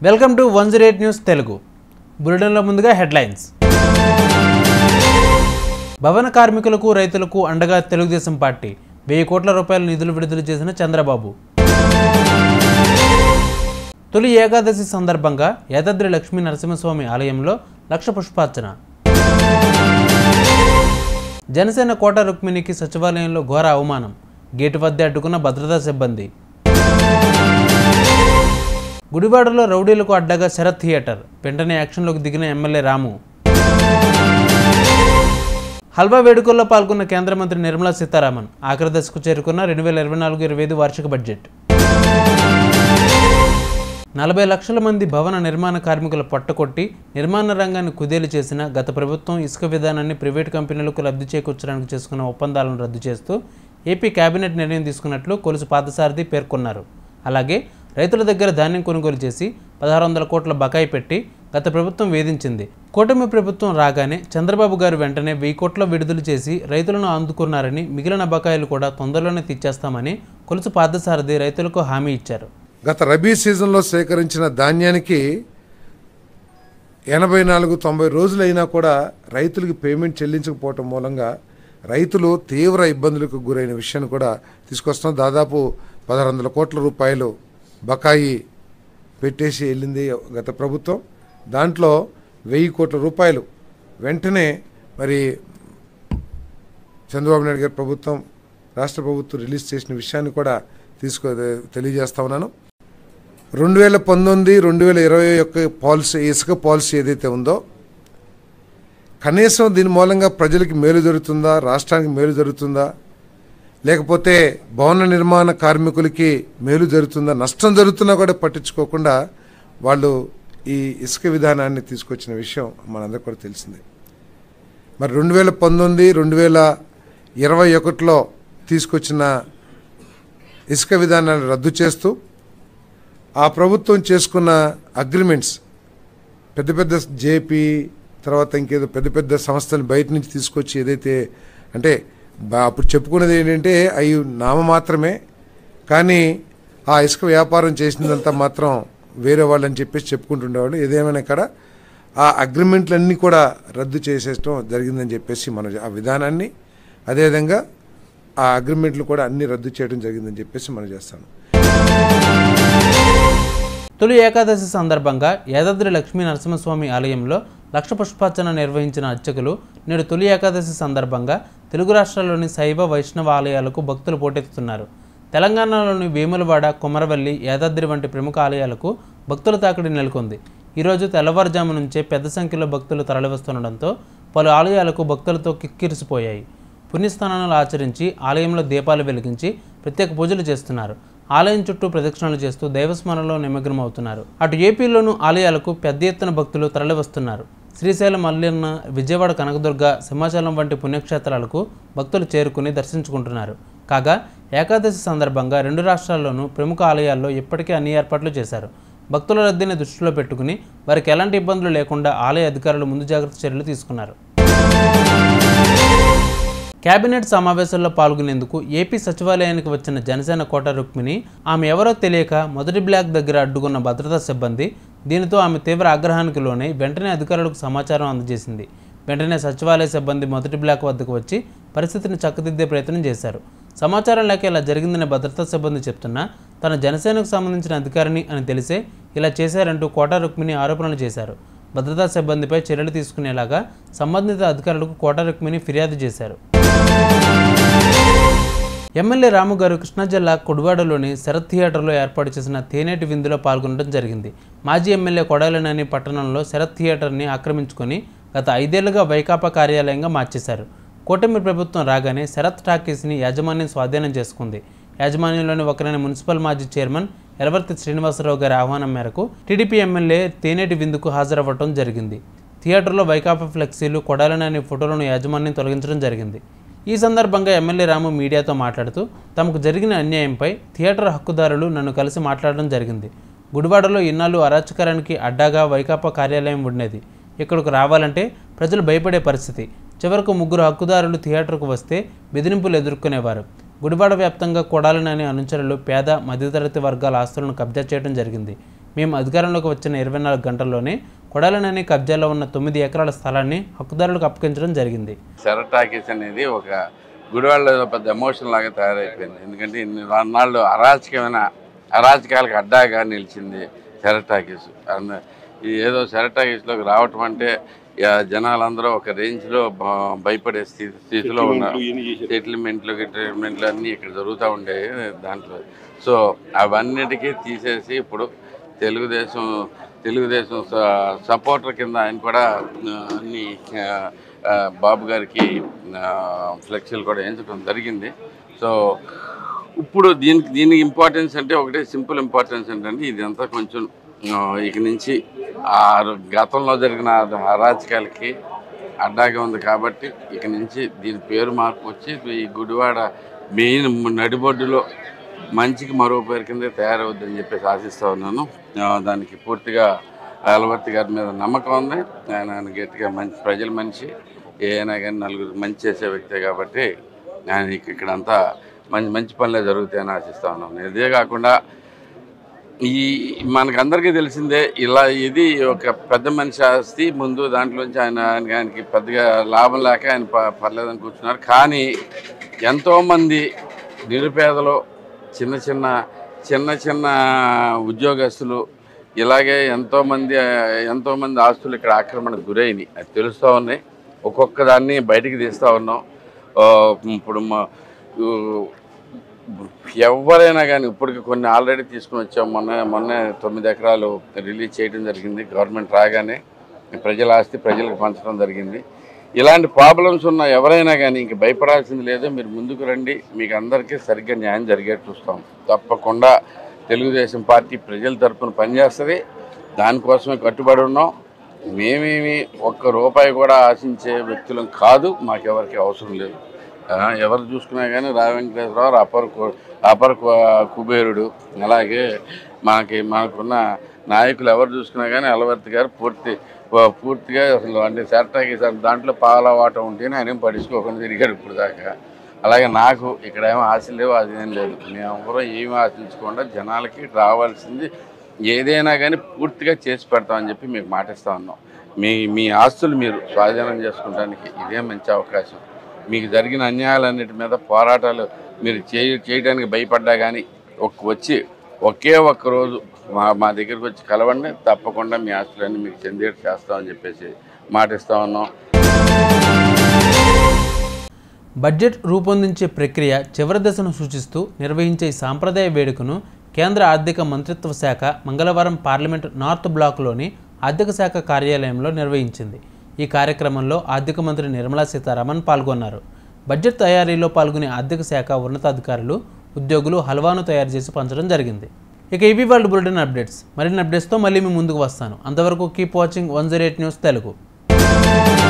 welcome to one zero eight news Telugu బులెటిన్లో ముందుగా headlines భవన కార్మికులకు రైతులకు అండగా తెలుగుదేశం పార్టీ వెయ్యి కోట్ల రూపాయల నిధులు విడుదల చేసిన చంద్రబాబు తొలి ఏకాదశి సందర్భంగా యాదాద్రి లక్ష్మీ నరసింహస్వామి ఆలయంలో లక్ష పుష్పార్చన జనసేన కోట రుక్మిణికి సచివాలయంలో ఘోర అవమానం గేటు వద్ద అడ్డుకున్న భద్రతా సిబ్బంది గుడివాడలో రౌడీలకు అడ్డగా శరత్ థియేటర్ వెంటనే యాక్షన్లోకి దిగిన ఎమ్మెల్యే రాము హల్వా వేడుకల్లో పాల్గొన్న కేంద్ర మంత్రి నిర్మలా సీతారామన్ ఆఖరి దశకు చేరుకున్న రెండు వేల ఇరవై నాలుగు ఇరవై ఐదు వార్షిక బడ్జెట్ నలభై లక్షల మంది భవన నిర్మాణ కార్మికుల పట్టకొట్టి నిర్మాణ రంగాన్ని కుదేలు చేసిన గత ప్రభుత్వం ఇసుక విధానాన్ని ప్రైవేటు కంపెనీలకు లబ్ధి చేకూర్చడానికి చేసుకున్న ఒప్పందాలను రద్దు చేస్తూ ఏపీ కేబినెట్ నిర్ణయం తీసుకున్నట్లు కొలుసు పాదసారథి పేర్కొన్నారు అలాగే రైతుల దగ్గర ధాన్యం కొనుగోలు చేసి పదహారు వందల కోట్ల బకాయి పెట్టి గత ప్రభుత్వం వేధించింది కూటమి ప్రభుత్వం రాగానే చంద్రబాబు గారు వెంటనే వెయ్యి కోట్ల విడుదల చేసి రైతులను అందుకున్నారని మిగిలిన బకాయిలు కూడా తొందరలోనే తీర్చేస్తామని కొలుసు పాదసారథి రైతులకు హామీ ఇచ్చారు గత రబీ సీజన్లో సేకరించిన ధాన్యానికి ఎనభై నాలుగు తొంభై రోజులైనా కూడా రైతులకు పేమెంట్ చెల్లించకపోవటం మూలంగా రైతులు తీవ్ర ఇబ్బందులకు గురైన విషయాన్ని కూడా తీసుకొస్తున్నాం దాదాపు పదహారు వందల కోట్ల రూపాయలు బకాయి పెట్టేసి వెళ్ళింది గత ప్రభుత్వం దాంట్లో వెయ్యి కోట్ల రూపాయలు వెంటనే మరి చంద్రబాబు నాయుడు గారి ప్రభుత్వం రాష్ట్ర ప్రభుత్వం రిలీజ్ చేసిన విషయాన్ని కూడా తీసుకో తెలియజేస్తా ఉన్నాను రెండు వేల పంతొమ్మిది రెండు వేల ఇరవై యొక్క పాలసీ ఇసుక పాలసీ ఏదైతే ఉందో కనీసం దీని మూలంగా ప్రజలకి మేలు జరుగుతుందా రాష్ట్రానికి మేలు జరుగుతుందా లేకపోతే భవన నిర్మాణ కార్మికులకి మేలు జరుగుతుందా నష్టం జరుగుతున్నా కూడా పట్టించుకోకుండా వాళ్ళు ఈ ఇసుక విధానాన్ని తీసుకొచ్చిన విషయం మనందరికీ కూడా తెలిసిందే మరి రెండు వేల పంతొమ్మిది రెండు వేల ఇరవై ఒకటిలో తీసుకొచ్చిన ఇసుక విధానాన్ని రద్దు చేస్తూ ఆ ప్రభుత్వం చేసుకున్న అగ్రిమెంట్స్ పెద్ద పెద్ద జేపీ తర్వాత ఇంకేదో పెద్ద పెద్ద సంస్థలు బయట నుంచి తీసుకొచ్చి ఏదైతే అంటే బా- అప్పుడు చెప్పుకున్నది ఏంటంటే అవి నామ మాత్రమే కానీ ఆ ఇసుక వ్యాపారం చేసినంత మాత్రం వేరే వాళ్ళని చెప్పేసి చెప్పుకుంటుండేవాళ్ళు ఏదేమైనా ఇక్కడ ఆ అగ్రిమెంట్లన్నీ కూడా రద్దు చేసేయటం జరిగిందని చెప్పేసి మనం ఆ విధానాన్ని అదేవిధంగా ఆ అగ్రిమెంట్లు కూడా అన్ని రద్దు చేయడం జరిగిందని చెప్పేసి మనం చేస్తాను తొలి ఏకాదశి సందర్భంగా యాదాద్రి లక్ష్మీ నరసింహస్వామి ఆలయంలో లక్ష పుష్పార్చన నిర్వహించిన అర్చకులు నేడు తొలి ఏకాదశి సందర్భంగా తెలుగు రాష్ట్రాల్లోని శైవ వైష్ణవ ఆలయాలకు భక్తులు పోటెత్తుతున్నారు తెలంగాణలోని వేములవాడ కొమరవల్లి యాదాద్రి వంటి ప్రముఖ ఆలయాలకు భక్తుల తాకిడి నెలకొంది ఈరోజు తెల్లవారుజాము నుంచే పెద్ద సంఖ్యలో భక్తులు తరలివస్తుండడంతో పలు ఆలయాలకు భక్తులతో కిక్కిరిసిపోయాయి పుణ్యస్నానాలు ఆచరించి ఆలయంలో దీపాలు వెలిగించి ప్రత్యేక పూజలు చేస్తున్నారు ఆలయం చుట్టూ ప్రదక్షిణలు చేస్తూ దైవస్మరణలో నిమగ్నమవుతున్నారు అటు ఏపీలోనూ ఆలయాలకు పెద్ద ఎత్తున భక్తులు తరలివస్తున్నారు శ్రీశైలం మల్లన్న విజయవాడ కనకదుర్గ సింహాచలం వంటి పుణ్యక్షేత్రాలకు భక్తులు చేరుకుని దర్శించుకుంటున్నారు కాగా ఏకాదశి సందర్భంగా రెండు రాష్ట్రాల్లోనూ ప్రముఖ ఆలయాల్లో ఇప్పటికే అన్ని ఏర్పాట్లు చేశారు భక్తుల రద్దీని దృష్టిలో పెట్టుకుని వారికి ఎలాంటి ఇబ్బందులు లేకుండా ఆలయ అధికారులు ముందు జాగ్రత్త చర్యలు తీసుకున్నారు కేబినెట్ సమావేశంలో పాల్గొనేందుకు ఏపీ సచివాలయానికి వచ్చిన జనసేన కోట రుక్మిణి ఆమె ఎవరో తెలియక మొదటి బ్లాక్ దగ్గర అడ్డుకున్న భద్రతా సిబ్బంది దీనితో ఆమె తీవ్ర ఆగ్రహానికి లోనై వెంటనే అధికారులకు సమాచారం అందజేసింది వెంటనే సచివాలయ సిబ్బంది మొదటి బ్లాక్ వద్దకు వచ్చి పరిస్థితిని చక్కదిద్దే ప్రయత్నం చేశారు సమాచారం లేక ఇలా జరిగిందని భద్రతా సిబ్బంది చెప్తున్నా తన జనసేనకు సంబంధించిన అధికారిని అని తెలిసే ఇలా చేశారంటూ కోట రుక్మిణి ఆరోపణలు చేశారు భద్రతా సిబ్బందిపై చర్యలు తీసుకునేలాగా సంబంధిత అధికారులకు కోట రుక్మిణి ఫిర్యాదు చేశారు ఎమ్మెల్యే రాము గారు కృష్ణా జిల్లా కొడువాడలోని శరత్ థియేటర్లో ఏర్పాటు చేసిన తేనేటి విందులో పాల్గొనడం జరిగింది మాజీ ఎమ్మెల్యే కొడాలనేని పట్టణంలో శరత్ థియేటర్ని ఆక్రమించుకొని గత ఐదేళ్లుగా వైకాపా కార్యాలయంగా మార్చేశారు కూటమి ప్రభుత్వం రాగానే శరత్ టాకీస్ని యాజమాన్యం స్వాధీనం చేసుకుంది యాజమాన్యంలోని ఒకరైన మున్సిపల్ మాజీ చైర్మన్ ఎలవర్తి శ్రీనివాసరావు గారి ఆహ్వానం మేరకు టీడీపీ ఎమ్మెల్యే తేనేటి విందుకు హాజరవ్వడం జరిగింది థియేటర్లో వైకాపా ఫ్లెక్సీలు కొడాలనేని ఫోటోలను యాజమాన్యం తొలగించడం జరిగింది ఈ సందర్భంగా ఎమ్మెల్యే రాము మీడియాతో మాట్లాడుతూ తమకు జరిగిన అన్యాయంపై థియేటర్ హక్కుదారులు నన్ను కలిసి మాట్లాడడం జరిగింది గుడివాడలో ఇన్నాళ్ళు అరాచకారానికి అడ్డాగా వైకాపా కార్యాలయం ఉండేది ఇక్కడకు రావాలంటే ప్రజలు భయపడే పరిస్థితి చివరకు ముగ్గురు హక్కుదారులు థియేటర్కు వస్తే బెదిరింపులు ఎదుర్కొనేవారు గుడివాడ వ్యాప్తంగా కొడాలనని అనుచరులు పేద మధ్యతరగతి వర్గాల ఆస్తులను కబ్జా చేయడం జరిగింది మేము అధికారంలోకి వచ్చిన ఇరవై నాలుగు గంటల్లోనే కొడాలనని కబ్జాలో ఉన్న తొమ్మిది ఎకరాల స్థలాన్ని హక్కుదారులకు అప్పగించడం జరిగింది సెరటాకిస్ అనేది ఒక గుడివాళ్ళ పెద్ద ఎమోషన్ లాగా తయారైపోయింది ఎందుకంటే ఇన్ని నాళ్ళు అరాచకమైన అరాచకాలకు అడ్డాగా నిలిచింది సెరటాకిస్ అండ్ ఈ ఏదో సెరటాకిస్లోకి రావటం అంటే ఇక జనాలందరూ ఒక రేంజ్లో భ- భయపడే స్థితి స్థితిలో ఉన్నారు సెటిల్మెంట్లు ట్రీట్మెంట్లు అన్నీ ఇక్కడ జరుగుతూ ఉండేవి దాంట్లో సో అవన్నిటికీ తీసేసి ఇప్పుడు తెలుగుదేశం తెలుగుదేశం స- సపోర్టర్ కింద ఆయన కూడా ఆ, అన్ని ఆ, ఆ, బాబు గారికి ఆ, ఫ్లెక్సీలు కూడా వేయించడం జరిగింది సో ఇప్పుడు దీనికి దీనికి ఇంపార్టెన్స్ అంటే ఒకటే సింపుల్ ఇంపార్టెన్స్ ఏంటంటే ఇదంతా కొంచెం ఆ, ఇక నుంచి ఆ గతంలో జరిగిన అరాచకాలకి అడ్డాగా ఉంది కాబట్టి ఇక నుంచి దీని పేరు మార్పు వచ్చి ఈ గుడివాడ మెయిన్ నడిబొడ్డులో మంచికి మరో పేరు కింద తయారవుద్దని చెప్పేసి ఆశిస్తూ ఉన్నాను ఆ, దానికి పూర్తిగా అలవర్తి గారి మీద నమ్మకం ఉంది ఆయన ఆయన గట్టిగా మంచి ప్రజల మనిషి ఏదైనా కానీ నలుగురు మంచి చేసే వ్యక్తే కాబట్టి ఆయన ఇక- ఇక్కడంతా మంచి మంచి పనులే జరుగుతాయని ఆశిస్తూ ఉన్నాను ఇదే కాకుండా ఈ మనకందరికీ తెలిసిందే ఇలా ఇది ఒక పెద్ద మనిషి ఆస్తి ముందు దాంట్లోంచి ఆయన ఆయన- ఆయనకి పెద్దగా లాభం లేక ఆయన ప- పర్లేదని కూర్చున్నారు కానీ ఎంతోమంది నిరుపేదలు చిన్న చిన్న చిన్న చిన్న ఉద్యోగస్తులు ఇలాగే ఎంతోమంది ఎంతోమంది ఆస్తులు ఇక్కడ ఆక్రమణకు గురైనాయి అది తెలుస్తూ ఉన్నాయి ఒక్కొక్క దాన్ని బయటికి తీస్తూ ఉన్నాం ఆ, ఇప్పుడు మా ఊ, ఎవరైనా కానీ ఇప్పటికి కొన్ని ఆల్రెడీ తీసుకుని వచ్చాం మొన్న మొన్న తొమ్మిది ఎకరాలు రిలీజ్ చేయడం జరిగింది గవర్నమెంట్ రాగానే ప్రజల ఆస్తి ప్రజలకు పంచడం జరిగింది ఇలాంటి ప్రాబ్లమ్స్ ఉన్న ఎవరైనా కానీ ఇంక భయపడాల్సింది లేదు మీరు ముందుకు రండి మీకు అందరికీ సరిగ్గా న్యాయం జరిగేట్టు చూస్తాం తప్పకుండా తెలుగుదేశం పార్టీ ప్రజల తరపున పనిచేస్తుంది దానికోసమే కట్టుబడి ఉన్నాం మేమేమి ఒక్క రూపాయి కూడా ఆశించే వ్యక్తులం కాదు మాకెవరికి అవసరం లేదు ఆ, ఎవరు చూసుకున్నా కానీ రా వెంకటేశ్వరరావు అపర్ కు- అపర్ కు- కుబేరుడు అలాగే మనకి మనకున్న నాయకులు ఎవరు చూసుకున్నా కానీ అలవర్తి గారు పూర్తి పూ- పూర్తిగా అసలు అంటే సెరటాకి సార్ దాంట్లో పాల వాట ఉంటేనే ఆయన ఏం పడుచుకోకుండా తిరిగాడు ఇప్పుడు దాకా అలాగే నాకు ఇక్కడ ఏమో ఆశ లేవు అది ఏం లేదు మేము ఏమి ఆశించకుండా జనాలకి రావాల్సింది ఏదైనా కానీ పూర్తిగా చేసి పెడతామని చెప్పి మీకు మాటిస్తా ఉన్నాం మీ మీ ఆస్తులు మీరు స్వాధీనం చేసుకోవడానికి ఇదే మంచి అవకాశం మీకు జరిగిన అన్యాయాలన్నిటి మీద పోరాటాలు మీరు చేయ చేయడానికి భయపడ్డా కానీ ఒక వచ్చి ఒకే ఒక్క రోజు మా మా దగ్గరికి వచ్చి కలవండి తప్పకుండా మీ ఆస్తులన్నీ మీకు చెందేట్టు చేస్తామని చెప్పేసి మాటిస్తా ఉన్నాం బడ్జెట్ రూపొందించే ప్రక్రియ చివరి దశను సూచిస్తూ నిర్వహించే ఈ సాంప్రదాయ వేడుకను కేంద్ర ఆర్థిక మంత్రిత్వ శాఖ మంగళవారం పార్లమెంటు నార్త్ బ్లాక్లోని ఆర్థిక శాఖ కార్యాలయంలో నిర్వహించింది ఈ కార్యక్రమంలో ఆర్థిక మంత్రి నిర్మలా సీతారామన్ పాల్గొన్నారు బడ్జెట్ తయారీలో పాల్గొనే ఆర్థిక శాఖ ఉన్నతాధికారులు ఉద్యోగులు హల్వాను తయారు చేసి పంచడం జరిగింది ఇక ఇవి వాళ్ళు బులెటిన్ అప్డేట్స్ మరిన్ని అప్డేట్స్తో మళ్ళీ మీ ముందుకు వస్తాను అంతవరకు keep watching one zero eight news Telugu